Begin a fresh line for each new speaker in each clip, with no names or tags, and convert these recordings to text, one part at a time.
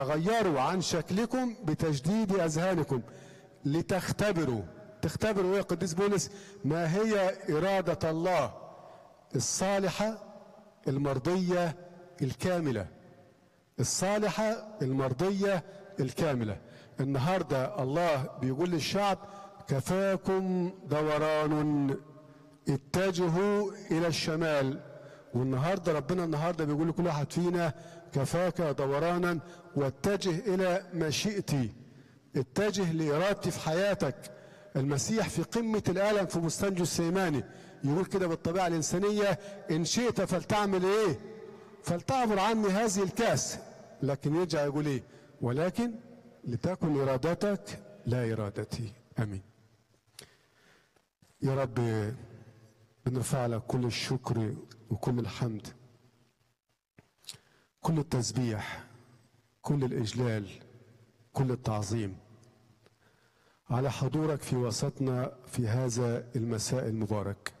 غيروا عن شكلكم بتجديد أذهانكم لتختبروا تختبروا يا قديس بولس ما هي إرادة الله الصالحة المرضية الكاملة الصالحة المرضية الكاملة النهاردة الله بيقول للشعب كفاكم دوران اتجهوا إلى الشمال والنهاردة ربنا النهاردة بيقول لكل واحد فينا كفاك دورانا واتجه إلى مشيئتي اتجه لإرادتي في حياتك المسيح في قمة الألم في بستان جثيماني يقول كده بالطبيعة الإنسانية إن شئت فلتعمل إيه فلتعبر عني هذه الكاس لكن يرجع يقول إيه ولكن لتكن إرادتك لا إرادتي أمين يا رب بنرفع لك كل الشكر وكل الحمد كل التسبيح كل الإجلال كل التعظيم على حضورك في وسطنا في هذا المساء المبارك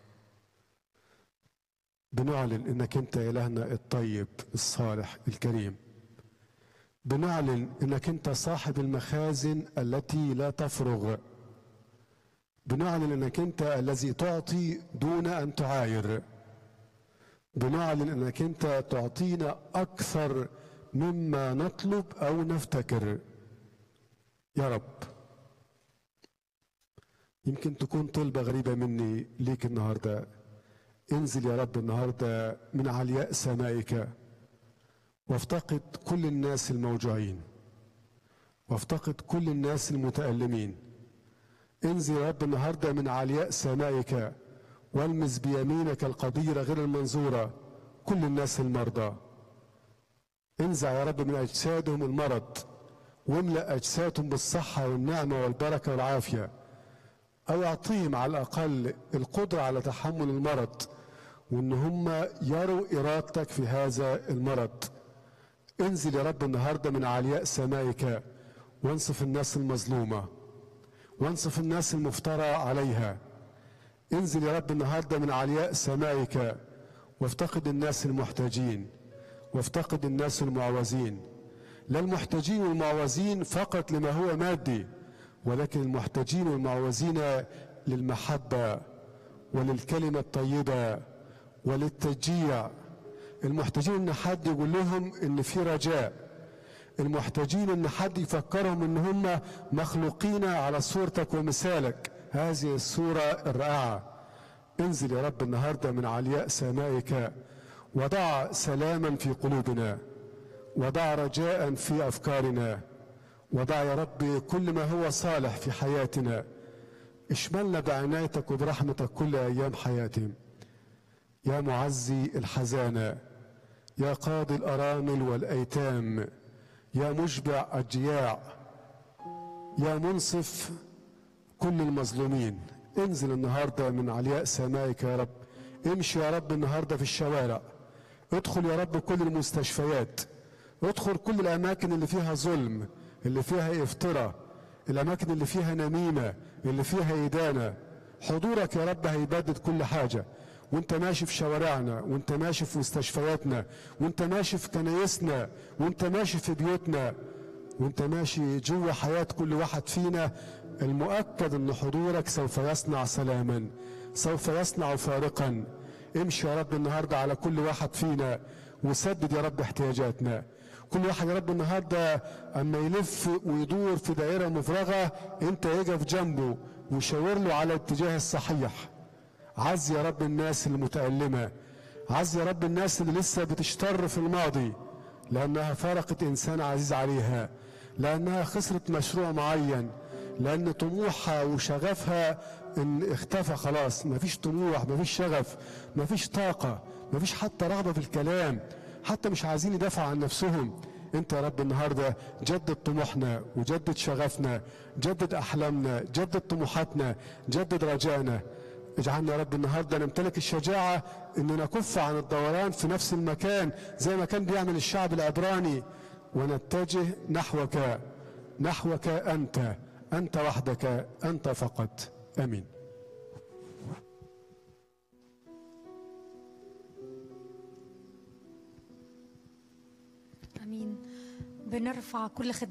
بنعلن انك انت الهنا الطيب الصالح الكريم بنعلن انك انت صاحب المخازن التي لا تفرغ بنعلن انك انت الذي تعطي دون ان تعاير بنعلن انك انت تعطينا اكثر مما نطلب او نفتكر يا رب يمكن تكون طلبة غريبة مني ليك النهاردة انزل يا رب النهاردة من علياء سمائك وافتقد كل الناس الموجوعين وافتقد كل الناس المتألمين انزل يا رب النهاردة من علياء سمائك والمس بيمينك القديرة غير المنظورة كل الناس المرضى انزع يا رب من أجسادهم المرض واملأ أجسادهم بالصحة والنعمة والبركة والعافية أو أعطيهم على الأقل القدرة على تحمل المرض وإن هم يروا إرادتك في هذا المرض انزل يا رب النهاردة من علياء سمائك وانصف الناس المظلومة وانصف الناس المفترى عليها انزل يا رب النهاردة من علياء سمائك وافتقد الناس المحتاجين وافتقد الناس المعوزين لا المحتاجين والمعوزين فقط لما هو مادي ولكن المحتاجين والمعوزين للمحبة وللكلمة الطيبة وللتشجيع المحتاجين ان حد يقول لهم ان في رجاء المحتاجين ان حد يفكرهم ان هم مخلوقين على صورتك ومثالك هذه الصورة الرائعة انزل يا رب النهاردة من علياء سمائك وضع سلاما في قلوبنا وضع رجاء في أفكارنا وضع يا رب كل ما هو صالح في حياتنا اشملنا بعنايتك وبرحمتك كل أيام حياتهم يا معزي الحزانة يا قاضي الأرامل والأيتام يا مشبع الجياع يا منصف كل المظلومين انزل النهاردة من علياء سمائك يا رب امشي يا رب النهاردة في الشوارع ادخل يا رب كل المستشفيات ادخل كل الأماكن اللي فيها ظلم اللي فيها افتراء الأماكن اللي فيها نميمة اللي فيها إدانة حضورك يا رب هيبدد كل حاجة وانت ماشي في شوارعنا وانت ماشي في مستشفياتنا وانت ماشي في كنايسنا وانت ماشي في بيوتنا وانت ماشي جوه حياة كل واحد فينا المؤكد ان حضورك سوف يصنع سلاما سوف يصنع فارقا امشي يا رب النهارده على كل واحد فينا وسدد يا رب احتياجاتنا كل واحد يا رب النهارده اما يلف ويدور في دائره مفرغه انت يقف جنبه وشاور له على الاتجاه الصحيح عز يا رب الناس المتألمة عز يا رب الناس اللي لسه بتشتر في الماضي لأنها فارقت إنسان عزيز عليها لأنها خسرت مشروع معين لأن طموحها وشغفها إن اختفى خلاص مفيش طموح مفيش شغف مفيش طاقة مفيش حتى رغبة في الكلام حتى مش عايزين يدافعوا عن نفسهم انت يا رب النهارده جدد طموحنا وجدد شغفنا جدد احلامنا جدد طموحاتنا جدد رجائنا اجعلنا يا رب النهارده نمتلك الشجاعه ان نكف عن الدوران في نفس المكان زي ما كان بيعمل الشعب العبراني ونتجه نحوك نحوك انت انت وحدك انت فقط امين
امين بنرفع كل خدمة